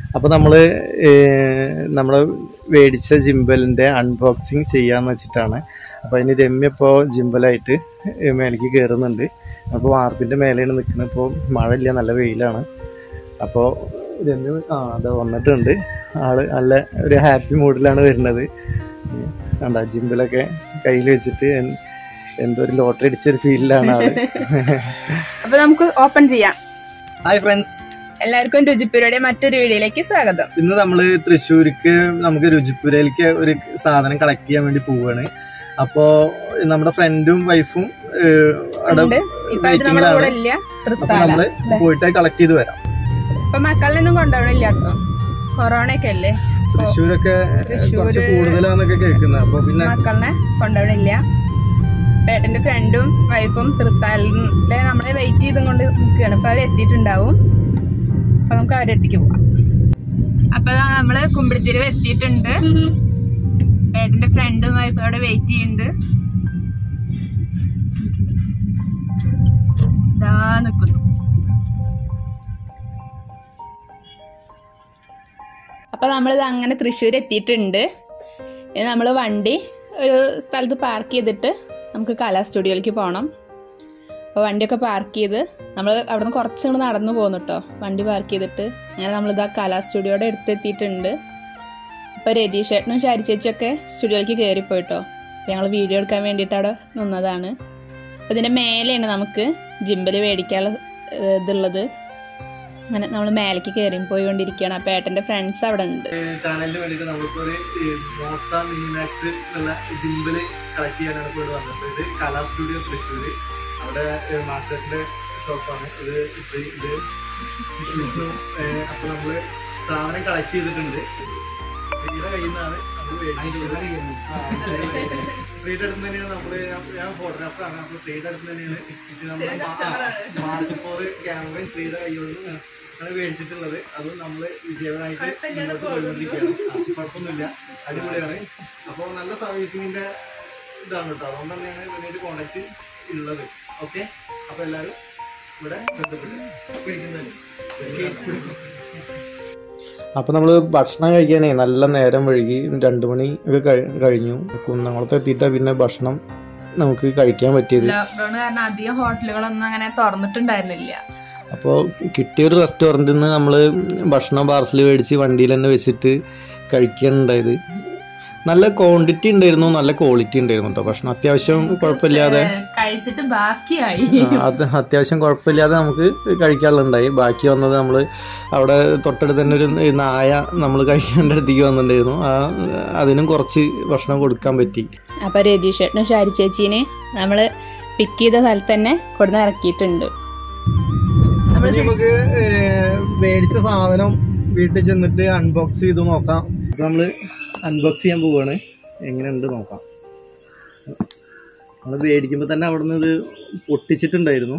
അപ്പോൾ നമ്മൾ നമ്മൾ മേടിച്ച ജിമ്പലിൻ്റെ അൺബോക്സിങ് ചെയ്യാന്ന് വെച്ചിട്ടാണ് അപ്പോൾ അതിന് രമ്യ ഇപ്പോൾ ജിമ്പലായിട്ട് മേലേക്ക് കയറുന്നുണ്ട് അപ്പോൾ വാർപ്പിൻ്റെ മേലെയാണ് നിൽക്കുന്നത് ഇപ്പോൾ മഴയില്ല നല്ല വെയിലാണ് അപ്പോൾ രമ്യ ആ അത് വന്നിട്ടുണ്ട് ആള് നല്ല ഒരു ഹാപ്പി മൂഡിലാണ് വരുന്നത് കണ്ട ജിമ്പിലൊക്കെ കയ്യിൽ വെച്ചിട്ട് എൻ- എന്തോ ഒരു ലോട്ടറി അടിച്ചൊരു ഫീലിലാണ് ആള് അപ്പൊ നമുക്ക് ഓപ്പൺ ചെയ്യാം ഹായ് ഫ്രണ്ട്സ് എല്ലാവർക്കും രുചിപ്പുരയുടെ മറ്റൊരു വീഡിയോയിലേക്ക് സ്വാഗതം ഇന്ന് നമ്മൾ തൃശ്ശൂർക്ക് നമുക്ക് രുചിപ്പുരയിലേക്ക് ഒരു സാധനം കളക്ട് ചെയ്യാൻ വേണ്ടി പോവുകയാണ് അപ്പോൾ നമ്മുടെ ഫ്രണ്ടും വൈഫും അവിടെ ഉണ്ട് ഇപ്പൊ അവര് നമ്മുടെ കൂടെ ഇല്ല അപ്പൊ തൃത്താല നമ്മള് പോയിട്ട് കളക്ട് ചെയ്ത് വരാം ഇപ്പൊ മക്കളിലൊന്നും കൊണ്ടുപോകണില്ല കേട്ടോ കൊറോണ ഒക്കെ അല്ലേ തൃശ്ശൂരൊക്കെ തൃശ്ശൂര് കുറച്ച് കൂടുതലാന്നൊക്കെ കേൾക്കുന്നത് അപ്പൊ പിന്നെ മക്കളിനെ കൊണ്ടുപോകണില്ല പേട്ടന്റെ ഫ്രണ്ടും വൈഫും തൃത്താലിലെ നമ്മളെ വെയിറ്റ് ചെയ്തും കൊണ്ട് നിൽക്കുകയാണ് ഇപ്പൊ അവർ എത്തിയിട്ടുണ്ടാവും അപ്പൊ നമുക്ക് അവരുടെ അടുത്തേക്ക് പോവാം അപ്പൊ ദാ നമ്മള് കുമ്പിടിത്തിരിവ് എത്തിയിട്ടുണ്ട് പേട്ടന്റെ ഫ്രണ്ടും വൈഫും അവിടെ വെയിറ്റ് ചെയ്യുന്നുണ്ട് ഇതാ നിൽക്കുന്നു അപ്പൊ നമ്മളിത് അങ്ങനെ തൃശ്ശൂർ എത്തിയിട്ടുണ്ട് ഇനി നമ്മൾ വണ്ടി ഒരു സ്ഥലത്ത് പാർക്ക് ചെയ്തിട്ട് നമുക്ക് കലാ സ്റ്റുഡിയോയിലേക്ക് പോകണം അപ്പോൾ വണ്ടിയൊക്കെ പാർക്ക് ചെയ്ത് നമ്മൾ അവിടെ നിന്ന് കുറച്ച് ഇങ്ങോട്ട് നടന്നു പോകുന്നു കേട്ടോ വണ്ടി പാർക്ക് ചെയ്തിട്ട് അങ്ങനെ നമ്മളിതാ കലാ സ്റ്റുഡിയോയുടെ അടുത്തെത്തിയിട്ടുണ്ട് അപ്പോൾ രതീഷ് ചേട്ടനും ശാരി ചേച്ചിയൊക്കെ സ്റ്റുഡിയോയിലേക്ക് കയറിപ്പോയിട്ടോ ഞങ്ങൾ വീഡിയോ എടുക്കാൻ വേണ്ടിയിട്ട് അവിടെ നിന്നതാണ് അപ്പോൾ ഇതിൻ്റെ മേലെയാണ് നമുക്ക് ജിമ്പിൽ മേടിക്കാനുള്ള ഏഹ്, ഇതുള്ളത് അങ്ങനെ നമ്മൾ മേലേക്ക് കയറി പോയിക്കൊണ്ടിരിക്കുകയാണ് അപ്പോൾ ഏട്ടൻ്റെ ഫ്രണ്ട്സ് അവിടെ ഉണ്ട് ചാനലിന് വേണ്ടിയിട്ട് നമ്മളിപ്പോ ഒരു മോസ മിനിമാക്സ് എന്നുള്ള ജിമ്പില് കളക്ട് ചെയ്യാനാണ് ഇപ്പോൾ ഇവിടെ വന്നത് ഇത് കലാ സ്റ്റുഡിയോ തൃശ്ശൂര് അവിടെ മാർക്കറ്റിന്റെ ഷോപ്പാണ് ഇത് ഇത് ഇത് വിഷ്ണു ഏഹ്, അപ്പൊ നമ്മള് സാധനം കളക്ട് ചെയ്തിട്ടുണ്ട് ശ്രീയുടെ കയ്യിൽ നിന്നാണ് നമ്മൾ മേടിച്ചിട്ടുള്ളത് ശ്രീയുടെ അടുത്ത് തന്നെയാണ് നമ്മള് ഞാൻ- ഞാൻ ഫോട്ടോഗ്രാഫറാണ് അപ്പൊ ശ്രീയുടെ അടുത്ത് തന്നെയാണ് ഇത് നമ്മൾ മാർക്ക് ഫോർ ക്യാമറയും ശ്രീയുടെ കൈകൊണ്ട് ആണ് മേടിച്ചിട്ടുള്ളത് അതും നമ്മൾ വിജയകരമായിട്ട് മുന്നോട്ട് പോയിക്കൊണ്ടിരിക്കുകയാണ് ആ, കുഴപ്പമൊന്നുമില്ല അടിപൊളിയാണ് അപ്പോൾ നല്ല സർവീസിങ്ങിന്റെ ഇതാണ് കേട്ടോ അതുകൊണ്ട് തന്നെയാണ് ഇതിനായിട്ട് കോണ്ടാക്ട് ഉള്ളത് ഓക്കെ അപ്പോൾ എല്ലാവരും ഇവിടെ അപ്പോൾ നമ്മൾ ഭക്ഷണം കഴിക്കാനേ നല്ല നേരം വഴുകി രണ്ട് മണി ഒക്കെ കഴി- കഴിഞ്ഞു കുന്നംകുളത്ത് എത്തിയിട്ടാണ് പിന്നെ ഭക്ഷണം നമുക്ക് കഴിക്കാൻ പറ്റിയത് ലോക്ക്ഡൌൺ കാരണം അധികം ഹോട്ടലുകളൊന്നും അങ്ങനെ തുറന്നിട്ടുണ്ടായിരുന്നില്ല അപ്പോൾ കിട്ടിയൊരു റെസ്റ്റോറൻറ്റിൽ നിന്ന് നമ്മൾ ഭക്ഷണം പാർസൽ മേടിച്ച് വണ്ടിയിൽ തന്നെ വെച്ചിട്ട് കഴിക്കാനുണ്ടായത് നല്ല ക്വാണ്ടിറ്റി ഉണ്ടായിരുന്നു നല്ല ക്വാളിറ്റി ഉണ്ടായിരുന്നു കേട്ടോ ഭക്ഷണം അത്യാവശ്യം കുഴപ്പമില്ലാതെ ഏഹ് കഴിച്ചിട്ട് ബാക്കിയായി ആ, അത് അത്യാവശ്യം കുഴപ്പമില്ലാതെ നമുക്ക് കഴിക്കാനുള്ളണ്ടായി ബാക്കി വന്നത് നമ്മൾ അവിടെ തൊട്ടടുത്ത് തന്നെ ഒരു നായ നമ്മൾ കഴിക്കേണ്ട അടുത്തേക്ക് വന്നിട്ടുണ്ടായിരുന്നു ആ അതിനും കുറച്ച് ഭക്ഷണം കൊടുക്കാൻ പറ്റി അപ്പൊ രതീഷ് ചേട്ടനും ഷാരി ചേച്ചീനെ നമ്മള് പിക്ക് ചെയ്ത സ്ഥലത്ത് തന്നെ കൊടുന്ന് ഇറക്കിയിട്ടുണ്ട് നമ്മള് നമുക്ക് മേടിച്ച സാധനം വീട്ടിൽ ചെന്നിട്ട് അൺബോക്സ് ചെയ്ത് നോക്കാം അപ്പൊ നമ്മള് അൺബോക്സ് ചെയ്യാൻ പോവാണ് എങ്ങനെയുണ്ട് നോക്കാം നമ്മൾ മേടിക്കുമ്പോൾ തന്നെ അവിടെ നിന്ന് ഇത് പൊട്ടിച്ചിട്ടുണ്ടായിരുന്നു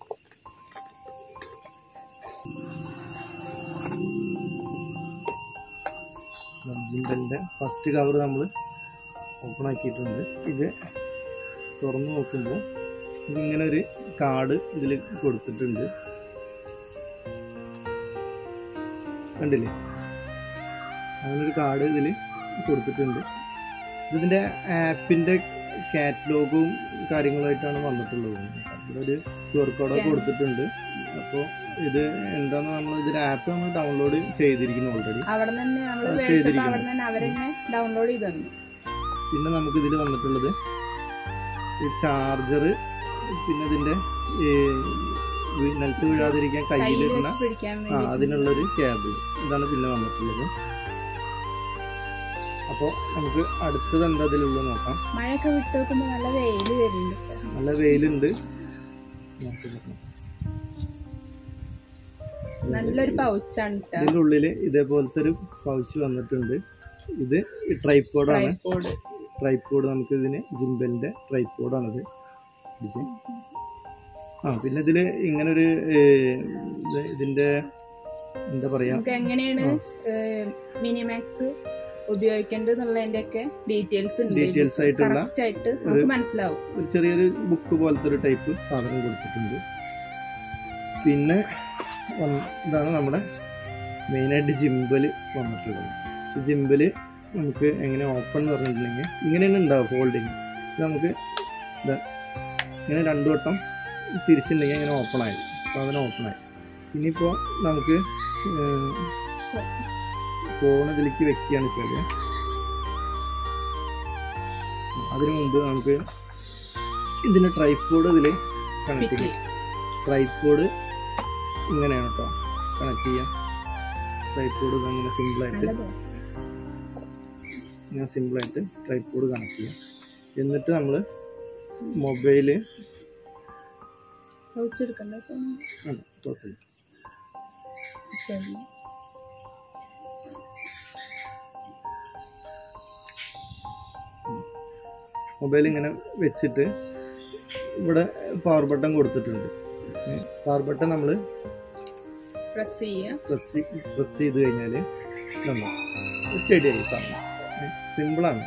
ജിമ്പലിൻ്റെ ഫസ്റ്റ് കവർ നമ്മൾ ഓപ്പൺ ആക്കിയിട്ടുണ്ട് ഇത് തുറന്നു നോക്കുമ്പോൾ ഇതിങ്ങനെ ഒരു കാർഡ് ഇതിൽ കൊടുത്തിട്ടുണ്ട് കണ്ടില്ലേ അങ്ങനെ ഒരു കാർഡ് ഇതിൽ കൊടുത്തിട്ടുണ്ട് ഇതിൻ്റെ ആപ്പിൻ്റെ കാറ്റലോഗും കാര്യങ്ങളുമായിട്ടാണ് വന്നിട്ടുള്ളത് ഇവിടെ ഒരു ക്യു ആർ കോഡൊക്കെ കൊടുത്തിട്ടുണ്ട് അപ്പോൾ ഇത് എന്താന്ന് നമ്മൾ ഇതിൻ്റെ ആപ്പ് നമ്മൾ ഡൗൺലോഡ് ചെയ്തിരിക്കുന്നു ഓൾറെഡി അവിടെ തന്നെ നമ്മള് ആ, മേടിച്ചപ്പോ ചെയ്തിരിക്കുന്നു. അവിടെ തന്നെ അവരെന്നെ ഡൗൺലോഡ് ചെയ്ത് തന്നു പിന്നെ നമുക്ക് ഇതിൽ വന്നിട്ടുള്ളത് ഈ ചാർജർ പിന്നെ ഇതിൻ്റെ ഈ വി- നിലത്ത് വീഴാതിരിക്കാൻ കയ്യിൽ കയ്യിലിടുന്ന വെച്ച് പിടിക്കാൻ ആ വേണ്ടി അതിനുള്ളൊരു ക്യാബ് ഇതാണ് പിന്നെ വന്നിട്ടുള്ളത് അപ്പോൾ നമുക്ക് അടുത്തത് എന്താ ഇതിലുള്ളത് നോക്കാം മഴയൊക്കെ വിട്ട് നോക്കുമ്പോ നല്ല വെയില് വരുന്നുണ്ട് നല്ല വെയിലുണ്ട് നോക്ക് നോക്ക്. നല്ലൊരു പൗച്ചാണ് കേട്ടോ ഇതിൻ്റെ ഉള്ളിൽ ഇതേപോലത്തെ ഒരു പൗച്ച് വന്നിട്ടുണ്ട് ഇത് ട്രൈപ്പോഡാണ് ട്രൈപോഡ് ട്രൈപ്പോഡ് നമുക്ക് ഇതിന് ജിമ്പലിൻ്റെ ട്രൈപ്പോഡാണിത് പിടിച്ച് ആ പിന്നെ ഇതിൽ ഇങ്ങനെ ഒരു ഇതിൻ്റെ എന്താ പറയുക നമുക്ക് എങ്ങനെയാണ് മിനിമാക്സ് ഉപയോഗിക്കേണ്ടത് എന്നുള്ളതിന്റെ ഒക്കെ ഡീറ്റെയിൽസ് ഉണ്ട് ഡീറ്റെയിൽസ് ആയിട്ടുള്ള കറക്റ്റ് ആയിട്ട് നമുക്ക് മനസ്സിലാവും ഒരു ചെറിയൊരു ബുക്ക് പോലത്തെ ഒരു ടൈപ്പ് സാധനം കൊടുത്തിട്ടുണ്ട് പിന്നെ വന്ന് ഇതാണ് നമ്മുടെ മെയിനായിട്ട് ജിമ്പൽ വന്നിട്ടുള്ളത് ഈ ജിമ്പൽ നമുക്ക് എങ്ങനെ ഓപ്പൺ എന്ന് പറഞ്ഞിട്ടുണ്ടെങ്കിൽ ഇങ്ങനെയാണ് ഉണ്ടാവും ഫോൾഡിങ് ഇത് നമുക്ക് ഇതാ ഇങ്ങനെ രണ്ടു വട്ടം തിരിച്ചിട്ടുണ്ടെങ്കിൽ ഇങ്ങനെ ഓപ്പണായി സാധനം ഓപ്പണായി ഇനിയിപ്പോൾ നമുക്ക് ഫോൺ ഇതിലേക്ക് വെക്കുകയാണ് വെച്ചാൽ അതിനു മുമ്പ് നമുക്ക് ഇതിന് ട്രൈപ്പോഡ് ഇതിൽ കണക്ട് ഫിറ്റ് ചെയ്യാം ട്രൈപ്പോഡ് ഇങ്ങനെയാണ് കേട്ടോ കണക്ട് ചെയ്യാം ട്രൈപ്പോഡ് ഇങ്ങനെ സിമ്പിളായിട്ട് നല്ലത് ഇങ്ങനെ സിമ്പിളായിട്ട് ട്രൈപ്പോഡ് കണക്ട് ചെയ്യാം എന്നിട്ട് നമ്മൾ മൊബൈല് ഒഴിച്ചെടുക്കണ്ട കുഴപ്പമില്ല മൊബൈൽ ഇങ്ങനെ വെച്ചിട്ട് ഇവിടെ പവർ ബട്ടൺ കൊടുത്തിട്ടുണ്ട് പവർ ബട്ടൺ നമ്മൾ പ്രസ് ചെയ്യുക പ്രസ് പ്രസ് ചെയ്ത് കഴിഞ്ഞാൽ നമ്മൾ സ്റ്റഡി ആയി സാധനം സിമ്പിളാണ്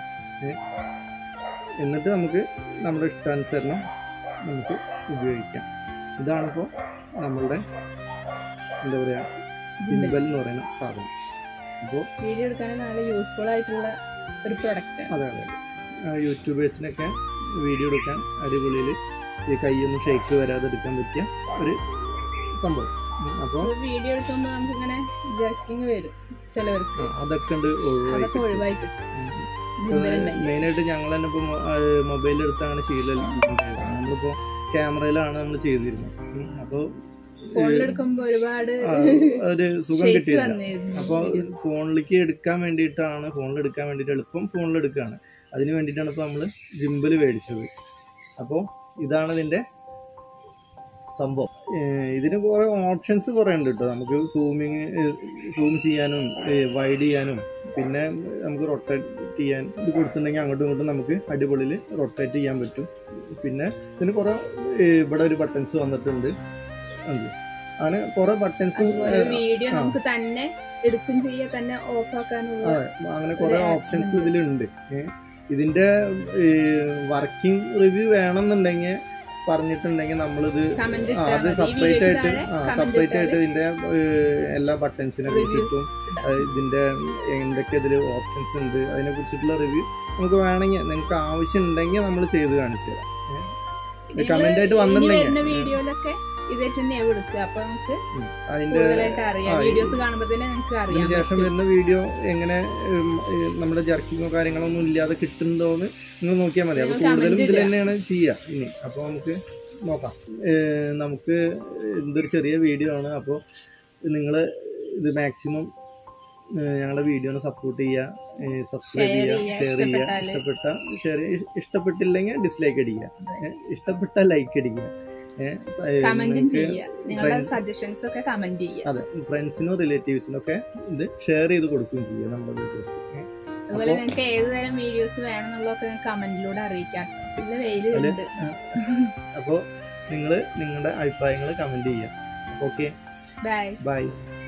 എന്നിട്ട് നമുക്ക് നമ്മുടെ ഇഷ്ടാനുസരണം നമുക്ക് ഉപയോഗിക്കാം ഇതാണിപ്പോൾ നമ്മളുടെ എന്താ പറയുക സിമ്പിൾ എന്ന് പറയുന്ന സാധനം അപ്പോൾ വീഡിയോ എടുക്കാൻ നല്ല യൂസ്ഫുൾ ആയിട്ടുള്ള ഒരു പ്രൊഡക്റ്റ് അതെ അതെ ആ, യൂട്യൂബേഴ്സിനൊക്കെ വീഡിയോ എടുക്കാൻ അടിപൊളിയിൽ ഈ കൈയൊന്നും ഷേക്ക് വരാതെ എടുക്കാൻ പറ്റിയ ഒരു സംഭവം അപ്പോൾ വീഡിയോ എടുക്കുമ്പോൾ നമുക്ക് ഇങ്ങനെ ജർക്കിങ് വരും ചിലവർക്ക് അതൊക്കെ ഉണ്ട് ഒഴിവായി അതൊക്കെ ഒഴിവായി കിട്ടും ജിമ്മിലുണ്ടെങ്കിൽ മെയിനായിട്ട് ഞങ്ങൾ തന്നെ ഇപ്പോൾ മൊബൈലിൽ എടുത്ത് അങ്ങനെ ശീലം നമ്മളിപ്പോൾ ക്യാമറയിലാണ് നമ്മൾ ചെയ്തിരുന്നത് അപ്പോൾ ഫോണിലെടുക്കുമ്പോൾ ഒരുപാട് ഒരു സുഖം ഷേക്ക് കിട്ടിയില്ല വന്നിരുന്നു അപ്പോൾ ഫോണിലേക്ക് എടുക്കാൻ വേണ്ടിയിട്ടാണ് ഫോണിൽ എടുക്കാൻ വേണ്ടിയിട്ട് എളുപ്പം ഫോണിൽ എടുക്കുകയാണ് അതിന് വേണ്ടിയിട്ടാണ് ഇപ്പോൾ നമ്മൾ ജിമ്പിൽ മേടിച്ചത് അപ്പോൾ ഇതാണ് ഇതിൻ്റെ സംഭവം ഏഹ് ഇതിന് കുറേ ഓപ്ഷൻസ് കുറേ ഉണ്ട് കേട്ടോ നമുക്ക് സൂമിങ് സൂം ചെയ്യാനും വൈഡ് ചെയ്യാനും പിന്നെ നമുക്ക് റൊട്ടേറ്റ് ചെയ്യാൻ ഇത് കൊടുത്തിട്ടുണ്ടെങ്കിൽ അങ്ങോട്ടും ഇങ്ങോട്ടും നമുക്ക് അടിപൊളിയിൽ റൊട്ടേറ്റ് ചെയ്യാൻ പറ്റും പിന്നെ ഇതിന് കുറേ ഏഹ് ഇവിടെ ഒരു ബട്ടൺസ് വന്നിട്ടുണ്ട് അത് അങ്ങനെ കുറേ ബട്ടൺസ് അതുപോലെ വീഡിയോ ആ. നമുക്ക് തന്നെ എടുക്കും ചെയ്യാൻ തന്നെ ഓഫ് ആക്കാനുള്ള അതെ അങ്ങനെ കുറെ ഒരു ഓപ്ഷൻസ് app ഉണ്ട്. ഇതിലുണ്ട് ഏ, ഇതിന്റെ വർക്കിംഗ് റിവ്യൂ വേണമെന്നുണ്ടെങ്കിൽ പറഞ്ഞിട്ടുണ്ടെങ്കിൽ നമ്മളിത് കമന്റ് ആ, അത് സെപ്പറേറ്റ് ആയിട്ട് സെപ്പറേറ്റ് ആയിട്ട് ഇതിന്റെ ഏ, എല്ലാ ബട്ടൺസിനെ Reviews കുറിച്ചിട്ടും ഇടാം. ആ, ഇതിന്റെ എന്തൊക്കെ ഇതിൽ ഓപ്ഷൻസ് ഉണ്ട് അതിനെ കുറിച്ചിട്ടുള്ള റിവ്യൂ നമുക്ക് വേണമെങ്കിൽ നിങ്ങൾക്ക് ആവശ്യം ഉണ്ടെങ്കിൽ നമ്മൾ ചെയ്ത് കാണിച്ചു തരാം comment ആയിട്ട് വന്നിട്ടുണ്ടെങ്കിൽ. വരുന്ന വീഡിയോയിലൊക്കെ ഇതായിട്ട് തന്നെയാ കൊടുക്കുക അപ്പൊ നമുക്ക് ഉം. അതിന്റെ കൂടുതലായിട്ട് അറിയാം ആ, വീഡിയോസ് കാണുമ്പോ തന്നെ നിങ്ങൾക്ക് അതിന് അറിയാം ശേഷം വരുന്ന വീഡിയോ എങ്ങനെ ഉം, ഈ നമ്മുടെ ജർക്കിങ്ങോ കാര്യങ്ങളൊന്നും ഇല്ലാതെ കിട്ടുന്നുണ്ടോന്ന് നിങ്ങൾ നോക്കിയാൽ മതി അപ്പോൾ നിങ്ങൾ കൂടുതലും comment ഇതിൽ ഇടുക. തന്നെയാണ് ചെയ്യുക ഇനി അപ്പോൾ നമുക്ക് നോക്കാം ഏഹ് നമുക്ക് എന്തൊരു ചെറിയ വീഡിയോ ആണ് അപ്പോൾ നിങ്ങൾ ഇത് മാക്സിമം ഞങ്ങളുടെ വീഡിയോനെ സപ്പോർട്ട് ചെയ്യുക സബ്സ്ക്രൈബ് Share ചെയ്യുക ചെയ്യുക, ഷെയർ ചെയ്യുക ഇഷ്ടപ്പെട്ടാല്. ഇഷ്ടപ്പെട്ട ഷെയർ ഇഷ്ടപ്പെട്ടില്ലെങ്കിൽ ഡിസ്ലൈക്ക് അടിക്കുക ഏഹ് ഇഷ്ടപ്പെട്ട ലൈക്ക് അടിക്കുക ഏഹ് കമന്റും നിങ്ങൾക്ക് ചെയ്യുക നിങ്ങളുടെ friends- സജഷൻസ് ഒക്കെ കമന്റ് ചെയ്യുക അതെ ഫ്രണ്ട്സിനോ റിലേറ്റീവ്സിനോ ഒക്കെ ഇത് ഷെയർ ചെയ്ത് കൊടുക്കുകയും ചെയ്യുക നമ്മുടെ വീഡിയോസ് അതുപോലെ നിങ്ങൾക്ക് ഏത് തരം വീഡിയോസ് വേണമെന്നുള്ളതൊക്കെ കമന്റിലൂടെ അറിയിക്കാം നല്ല വെയിൽ അതില് ഉണ്ട് അപ്പോൾ നിങ്ങൾ നിങ്ങളുടെ അഭിപ്രായങ്ങൾ കമൻറ്റ് ചെയ്യുക ഓക്കെ ബൈ ബൈ